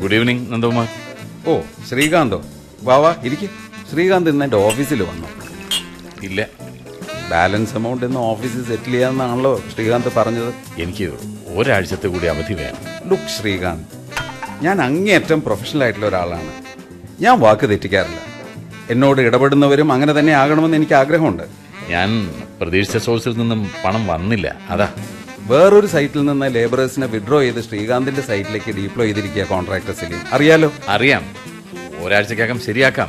good evening Nandakumar ഓ ശ്രീകാന്തോ വാ വാ ഇരിക്കും ശ്രീകാന്ത് ഇന്ന് എൻ്റെ ഓഫീസിൽ വന്നു ഇല്ല ബാലൻസ് എമൗണ്ട് ഇന്ന് ഓഫീസിൽ സെറ്റിൽ ചെയ്യാമെന്നാണല്ലോ ശ്രീകാന്ത് പറഞ്ഞത് എനിക്ക് ഒരാഴ്ചത്തെ കൂടി അവധി വേണം ലുക്ക് ശ്രീകാന്ത് ഞാൻ അങ്ങേയറ്റം പ്രൊഫഷണൽ ആയിട്ടുള്ള ഒരാളാണ് ഞാൻ വാക്ക് തെറ്റിക്കാറില്ല എന്നോട് ഇടപെടുന്നവരും അങ്ങനെ തന്നെ ആകണമെന്ന് എനിക്ക് ആഗ്രഹമുണ്ട് ഞാൻ പ്രതീക്ഷിച്ച സോഴ്സിൽ നിന്നും പണം വന്നില്ല അതാ വേറൊരു സൈറ്റിൽ നിന്ന് ലേബറേഴ്സിനെ വിഡ്രോ ചെയ്ത് ശ്രീകാന്തിന്റെ സൈറ്റിലേക്ക് ഡീപ്ലോയ് ചെയ്തിരിക്കുക കോൺട്രാക്ടർ സെലീം അറിയാലോ അറിയാം ഒരാഴ്ചക്കകം ശരിയാക്കാം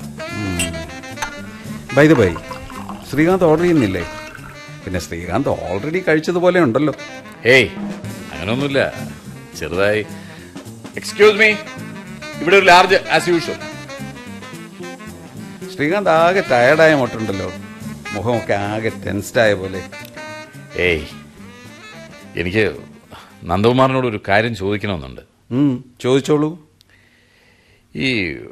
by the by Srikanth order ചെയ്യുന്നില്ലേ പിന്നെ ശ്രീകാന്ത് ഓൾറെഡി കഴിച്ചതുപോലെ ഉണ്ടല്ലോ ഏയ് അങ്ങനെയൊന്നുമില്ല ചെറുതായി എക്സ്ക്യൂസ് മീ ഇവിടെ ഒരു ലാർജ് ആസ് യൂഷ്വൽ ശ്രീകാന്ത് ആകെ ടയർഡായ മട്ടുണ്ടല്ലോ മുഖമൊക്കെ ആകെ ടെൻസ്ഡ് ആയ പോലെ ഏയ് എനിക്ക് നന്ദകുമാറിനോട് ഒരു കാര്യം ചോദിക്കണമെന്നുണ്ട് ഉം, ചോദിച്ചോളൂ ഈ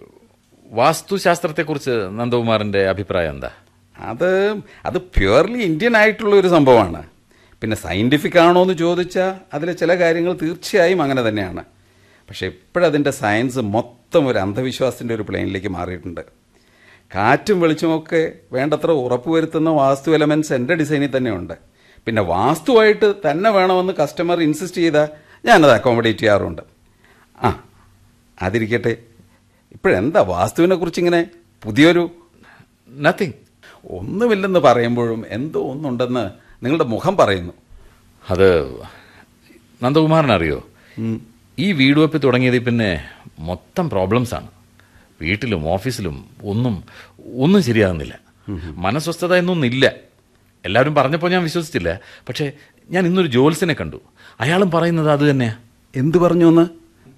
വാസ്തുശാസ്ത്രത്തെക്കുറിച്ച് നന്ദകുമാറിന്റെ അഭിപ്രായം എന്താ അത് അത് പ്യുവർലി ഇന്ത്യൻ ആയിട്ടുള്ള ഒരു സംഭവമാണ് പിന്നെ സയന്റിഫിക് ആണോ എന്ന് ചോദിച്ചാൽ അതിലെ ചില കാര്യങ്ങൾ തീർച്ചയായും അങ്ങനെ തന്നെയാണ് പക്ഷെ ഇപ്പോഴതിൻ്റെ സയൻസ് മൊത്തം ഒരു അന്ധവിശ്വാസത്തിൻ്റെ ഒരു പ്ലെയിനിലേക്ക് മാറിയിട്ടുണ്ട് കാറ്റും വെളിച്ചമൊക്കെ വേണ്ടത്ര ഉറപ്പുവരുത്തുന്ന വാസ്തു എലമെന്റ്സ് എൻ്റെ ഡിസൈനിൽ തന്നെയുണ്ട് പിന്നെ വാസ്തുവായിട്ട് തന്നെ വേണമെന്ന് കസ്റ്റമർ ഇൻസിസ്റ്റ് ചെയ്താൽ ഞാനത് അക്കോമഡേറ്റ് ചെയ്യാറുണ്ട് ആ അതിരിക്കട്ടെ ഇപ്പോഴെന്താ വാസ്തുവിനെ കുറിച്ച് ഇങ്ങനെ പുതിയൊരു നത്തിങ് ഒന്നുമില്ലെന്ന് പറയുമ്പോഴും എന്തോ ഒന്നുണ്ടെന്ന് നിങ്ങളുടെ മുഖം പറയുന്നു അത് നന്ദകുമാറിനറിയോ ഈ വീട് വെപ്പ് തുടങ്ങിയതിൽ പിന്നെ മൊത്തം പ്രോബ്ലംസ് ആണ് വീട്ടിലും ഓഫീസിലും ഒന്നും ഒന്നും ശരിയാകുന്നില്ല മനസ്വസ്ഥത എന്നൊന്നില്ല എല്ലാവരും പറഞ്ഞപ്പോൾ ഞാൻ വിശ്വസിച്ചില്ല പക്ഷേ ഞാൻ ഇന്നൊരു ജോൽസിനെ കണ്ടു അയാളും പറയുന്നത് അത് തന്നെയാ എന്തു പറഞ്ഞു എന്ന്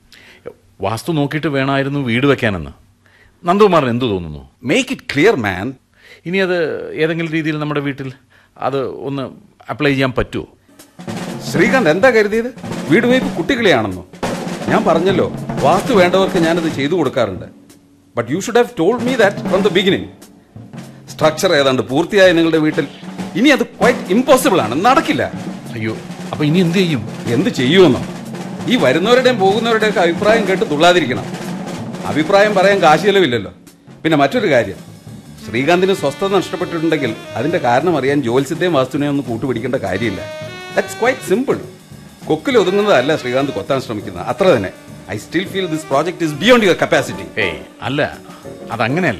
വാസ്തു നോക്കിയിട്ട് വേണമായിരുന്നു വീട് വെക്കാനെന്ന് നന്ദകുമാറിന് എന്തു തോന്നുന്നു മേക്ക് ഇറ്റ് ക്ലിയർ മാൻ ഇനി അത് ഏതെങ്കിലും രീതിയിൽ നമ്മുടെ വീട്ടിൽ അത് ഒന്ന് അപ്ലൈ ചെയ്യാൻ പറ്റുമോ ശ്രീകാന്ത് എന്താ കരുതിയത് വീട് വയ്പ് കുട്ടികളെയാണെന്നോ ഞാൻ പറഞ്ഞല്ലോ വാസ്തു വേണ്ടവർക്ക് ഞാനത് ചെയ്തു കൊടുക്കാറുണ്ട് but you should have told me that from the beginning structure ഏതാണ്ട് പൂർത്തിയായ നിങ്ങളുടെ വീട്ടിൽ ഇനി അത് ക്വൈറ്റ് ഇമ്പോസിബിൾ ആണ് നടക്കില്ല അയ്യോ അപ്പൊ ഇനി എന്ത് ചെയ്യും എന്ത് ചെയ്യുമെന്നോ ഈ വരുന്നവരുടെയും പോകുന്നവരുടെയും ഒക്കെ അഭിപ്രായം കേട്ട് തുള്ളാതിരിക്കണം അഭിപ്രായം പറയാൻ കാശിയലവില്ലല്ലോ പിന്നെ മറ്റൊരു കാര്യം ശ്രീകാന്തിന് സ്വസ്ഥത നഷ്ടപ്പെട്ടിട്ടുണ്ടെങ്കിൽ അതിന്റെ കാരണം അറിയാൻ ജോത്സ്യത്തെയും വാസ്തുവിനെയും ഒന്നും കൂട്ടുപിടിക്കേണ്ട കാര്യമില്ല ദാറ്റ്സ് ക്വൈറ്റ് സിമ്പിൾ കൊക്കിൽ ഒതുങ്ങുന്നതല്ല ശ്രീകാന്ത് കൊത്താൻ ശ്രമിക്കുന്നത് അത്ര തന്നെ I still feel this project is beyond your capacity ഏയ് അല്ല അതങ്ങനെയല്ല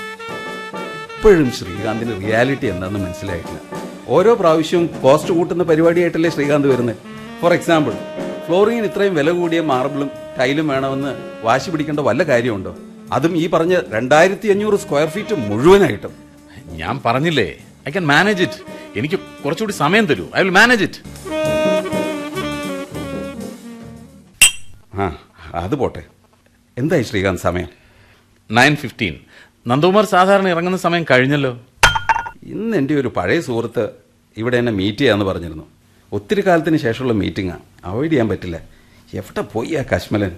ഇപ്പോഴും ശ്രീകാന്തിന് റിയാലിറ്റി എന്താണെന്ന് മനസ്സിലായിട്ടില്ല ഓരോ പ്രാവശ്യവും കോസ്റ്റ് കൂട്ടുന്ന പരിപാടിയായിട്ടല്ലേ ശ്രീകാന്ത് വരുന്നത് ഫോർ എക്സാമ്പിൾ ഫ്ലോറിങ്ങിന് ഇത്രയും വില കൂടിയ മാർബിളും ടൈലും വേണമെന്ന് വാശി പിടിക്കേണ്ട വല്ല കാര്യമുണ്ടോ അതും ഈ പറഞ്ഞ രണ്ടായിരത്തി അഞ്ഞൂറ് സ്ക്വയർ ഫീറ്റ് മുഴുവനായിട്ടും ഞാൻ പറഞ്ഞില്ലേ ഐ ക്യാൻ മാനേജ് ഇറ്റ് എനിക്ക് കുറച്ചുകൂടി സമയം തരൂ ഐ വിൽ മാനേജ് ഇറ്റ് ആ അത് പോട്ടെ എന്തായി ശ്രീകാന്ത് സമയം നയൻ ഫിഫ്റ്റീൻ നന്ദകുമാർ സാധാരണ ഇറങ്ങുന്ന സമയം കഴിഞ്ഞല്ലോ ഇന്ന് എൻ്റെ ഒരു പഴയ സുഹൃത്ത് ഇവിടെ എന്നെ മീറ്റ് ചെയ്യാന്ന് പറഞ്ഞിരുന്നു ഒത്തിരി കാലത്തിന് ശേഷമുള്ള മീറ്റിംഗാണ് അവോയ്ഡ് ചെയ്യാൻ പറ്റില്ല എവിടെ പോയി ആ കശ്മലൻ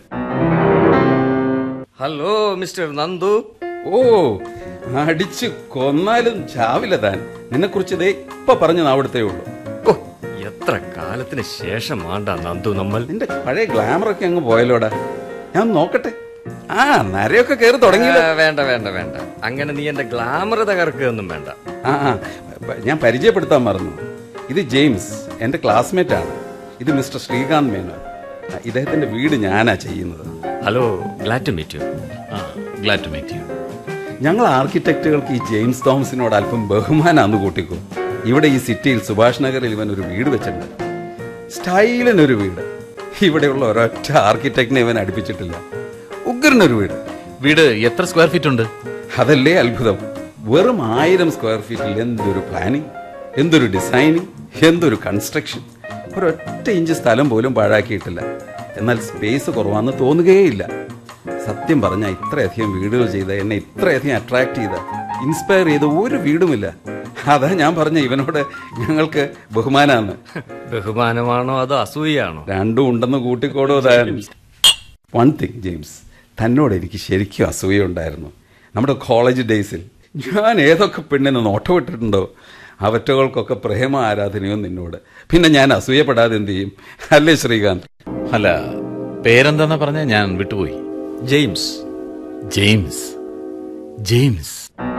ഹലോ മിസ്റ്റർ നന്ദു ഓ അടിച്ച് കൊന്നാലും ചാവില്ല താൻ നിന്നെക്കുറിച്ച് ഇതേ ഇപ്പൊ പറഞ്ഞ നാവിടത്തേ ഉള്ളൂ ഓ എത്ര കാലത്തിന് ശേഷമാണ്ടാ നന്ദു നമ്മൾ നിന്റെ പഴയ ഗ്ലാമറൊക്കെ അങ്ങ് പോയല്ലോടാ ഞാൻ നോക്കട്ടെ ആ നരയൊക്കെ കയറി തുടങ്ങിയില്ല ആ, വേണ്ട വേണ്ട വേണ്ട അങ്ങനെ നീ എന്റെ ഗ്ലാമർ തകർക്കുകയൊന്നും വേണ്ട ആ ആ പ- ഞാൻ പരിചയപ്പെടുത്താൻ മറന്നു ഇത് ജെയിംസ് എന്റെ ക്ലാസ്മേറ്റ് ആണ് ഇത് മിസ്റ്റർ ശ്രീകാന്ത് മേനോൻ ആ, ഇദ്ദേഹത്തിന്റെ വീട് ഞാനാ ചെയ്യുന്നത് hello glad to meet you ആ ഗ്ലാഡ് ടു മീറ്റ് യു ഞങ്ങൾ ആർക്കിടെക്റ്റുകൾക്ക് ഈ ജെയിംസ് തോമസിനോട് അല്പം ബഹുമാനാന്ന് കൂട്ടിക്കോ ഇവിടെ ഈ സിറ്റിയിൽ സുഭാഷ് നഗറിൽ ഇവൻ ഒരു വീട് വെച്ചിട്ടുണ്ട് സ്റ്റൈലിനൊരു വീട് ഇവിടെയുള്ള ഒരൊറ്റ ആർക്കിടെക്റ്റിനെ ഇവൻ അടുപ്പിച്ചിട്ടില്ല ഉഗ്രനൊരു വീട് വീട് എത്ര സ്ക്വയർ ഫീറ്റ് ഉണ്ട് അതല്ലേ അത്ഭുതം വെറും ആയിരം സ്ക്വയർ ഫീറ്റിൽ എന്തൊരു പ്ലാനിങ് എന്തൊരു ഡിസൈനിങ് എന്തൊരു കൺസ്ട്രക്ഷൻ ഒരൊറ്റ ഇഞ്ച് സ്ഥലം പോലും പാഴാക്കിയിട്ടില്ല എന്നാൽ സ്പേസ് കുറവാന്ന് തോന്നുകയേയില്ല സത്യം പറഞ്ഞാൽ ഇത്രയധികം വീടുകൾ ചെയ്ത എന്നെ ഇത്രയധികം അട്രാക്ട് ചെയ്ത ഇൻസ്പയർ ചെയ്ത ഒരു വീടുമില്ല അതാ ഞാൻ പറഞ്ഞ ഇവനോട് ഞങ്ങൾക്ക് ബഹുമാനാന്ന് ബഹുമാനമാണോ അതോ അസൂയാണോ രണ്ടും ഉണ്ടെന്ന് കൂട്ടിക്കോടോ താൻ വൺ തിങ് ജെയിംസ് തന്നോട് എനിക്ക് ശരിക്കും അസൂയുണ്ടായിരുന്നു നമ്മുടെ കോളേജ് ഡേയ്സിൽ ഞാൻ ഏതൊക്കെ പെണ്ണിനെ നോട്ടമിട്ടിട്ടുണ്ടോ അവറ്റകൾക്കൊക്കെ പ്രേമ ആരാധനയോ നിന്നോട് പിന്നെ ഞാൻ അസൂയപ്പെടാതെ എന്ത് ചെയ്യും അല്ലേ ശ്രീകാന്ത് അല്ല പേരെന്താന്നാ പറഞ്ഞ ഞാൻ വിട്ടുപോയി ജെയിംസ് ജെയിംസ് ജെയിംസ്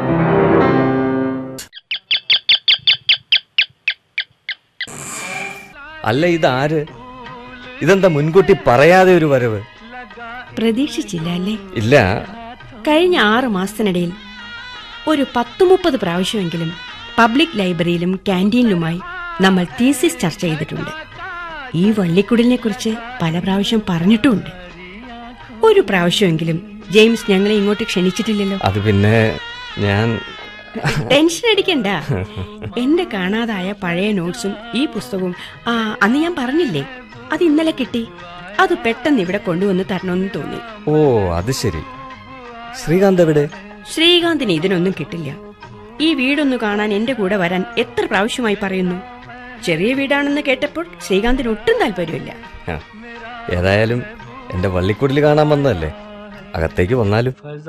അല്ല ഇതാര് ഇതെന്താ മുൻകൂട്ടി പറയാതെ ഒരു വരവ് പ്രതീക്ഷിച്ചില്ല അല്ലേ ഇല്ല കഴിഞ്ഞ ആറ് മാസത്തിനിടയിൽ ഒരു പത്തു മുപ്പത് പ്രാവശ്യമെങ്കിലും പബ്ലിക് ലൈബ്രറിയിലും ക്യാൻറ്റീനിലുമായി നമ്മൾ തീസിസ് ചർച്ച ചെയ്തിട്ടുണ്ട് ഈ വള്ളിക്കുടലിനെ കുറിച്ച് പല പ്രാവശ്യം പറഞ്ഞിട്ടുമുണ്ട് ഒരു പ്രാവശ്യമെങ്കിലും ജെയിംസ് ഞങ്ങളെ ഇങ്ങോട്ട് ക്ഷണിച്ചിട്ടില്ലല്ലോ അത് പിന്നെ ഞാൻ ടെൻഷൻ അടിക്കണ്ട എന്റെ കാണാതായ പഴയ നോട്ട്സും ഈ പുസ്തകവും ആ അന്ന് ഞാൻ പറഞ്ഞില്ലേ അത് ഇന്നലെ കിട്ടി അത് പെട്ടെന്ന് ഇവിടെ കൊണ്ടുവന്ന് തരണമെന്ന് തോന്നി ഓ അത് ശരി ശ്രീകാന്ത് എവിടെ ശ്രീകാന്തിന് ഇതിനൊന്നും കിട്ടില്ല ഈ വീടൊന്ന് കാണാൻ എന്റെ കൂടെ വരാൻ എത്ര പ്രാവശ്യമായി പറയുന്നു ചെറിയ വീടാണെന്ന് കേട്ടപ്പോൾ ശ്രീകാന്തിന് ഒട്ടും താല്പര്യമില്ല ആ, ഏതായാലും എന്റെ വള്ളിക്കുടൽ കാണാൻ വന്നതല്ലേ അകത്തേക്ക് വന്നാലും